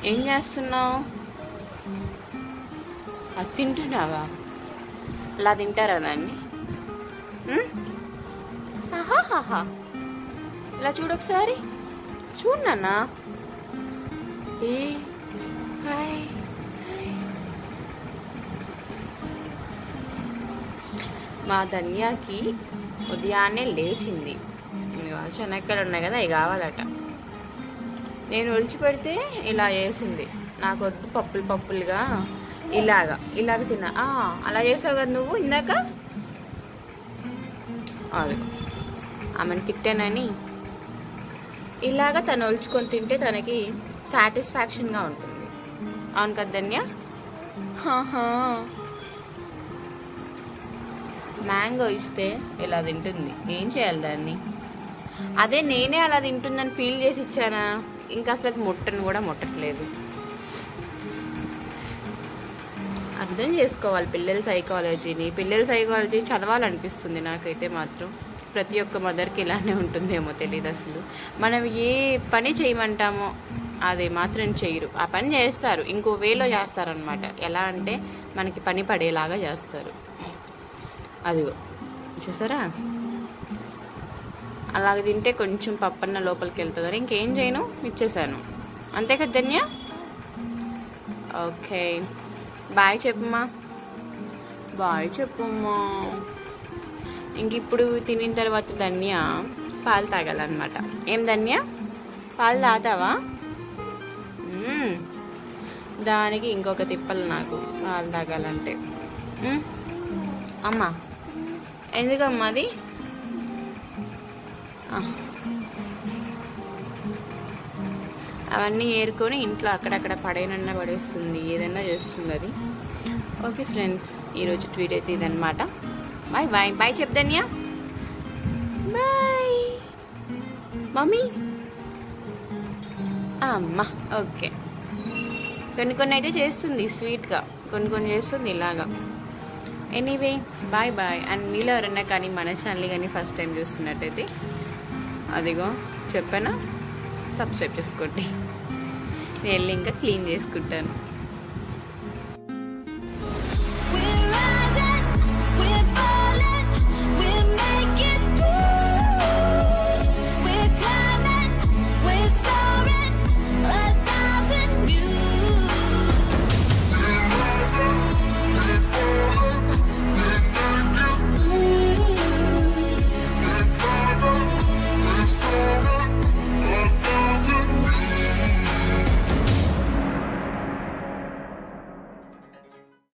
ఏం చేస్తున్నావు అది తింటున్నావా అలా తింటారా దాన్ని ఉమ్? ఆహాహాహా. ఇలా చూడొకసారి చూడు నాన్న ఏ హాయ్ హాయ్. మా ధన్యాకి ఉదయాన్నే లేచింది ఇదిగో శనక్కలు ఉన్నాయి కదా అవి కావాలట నేను ఒలిచి పెడితే ఇలా చేసింది నాకు వద్దు పప్పులు పప్పులుగా ఇలాగా ఇలాగ తిన్నా ఆ, అలా చేసావు కదా నువ్వు ఇందాక అది ఆమెను తిట్టానని ఇలాగ తను ఒలుచుకొని తింటే తనకి సాటిస్ఫాక్షన్గా ఉంటుంది అవును కదా ధన్య హాహా. మ్యాంగో ఇస్తే ఇలా తింటుంది ఏం చేయాలి దాన్ని అదే నేనే అలా తింటుందని ఫీల్ చేసి ఇచ్చానా ఇంకా అసలు అది ముట్టను కూడా ముట్టట్లేదు అర్థం చేసుకోవాలి పిల్లల సైకాలజీని పిల్లల సైకాలజీ చదవాలనిపిస్తుంది నాకైతే మాత్రం ప్రతి ఒక్క మదర్కి ఇలానే ఉంటుందేమో తెలియదు అసలు మనం ఏ పని చేయమంటామో అది మాత్రం చేయరు ఆ పని చేస్తారు ఇంకో వేలో చేస్తారనమాట ఎలా అంటే మనకి పని పడేలాగా చేస్తారు అదిగో చూసారా అలాగ తింటే కొంచెం పప్పన్న లోపలికి వెళ్తుంది ఇంకేం చేయను ఇచ్చేసాను అంతే కదా ధన్య ఓకే బాయ్ చెప్పమ్మా బాయ్ చెప్పమ్మా ఇంక ఇప్పుడు తినిన తర్వాత ధన్య పాలు తాగాలన్నమాట ఏం ధన్య పాలు తాగుతావా మ్మ్. దానికి ఇంకొక తిప్పలు నాకు పాలు తాగాలంటే మ్మ్. అమ్మా ఎందుకమ్మా అది ఆ. అవన్నీ ఏరుకొని ఇంట్లో అక్కడక్కడ పడేనన్నా పడేస్తుంది ఏదన్నా చేస్తుంది అది ఓకే ఫ్రెండ్స్ ఈరోజు ట్వీట్ అయితే ఇదనమాట బాయ్ బాయ్ బాయ్ చెప్దాన్యా బాయ్ మమ్మీ అమ్మ ఓకే కొన్ని కొన్ని అయితే చేస్తుంది స్వీట్గా కొన్ని కొన్ని చేస్తుంది ఇలాగా ఎనీవే బాయ్ బాయ్ అండ్ మీలో ఎవరన్నా కానీ మన ఛానల్ కానీ ఫస్ట్ టైం చూస్తున్నట్టయితే అదిగో చెప్పానా సబ్స్క్రైబ్ చేసుకోండి నేను వెళ్ళి ఇంకా క్లీన్ చేసుకుంటాను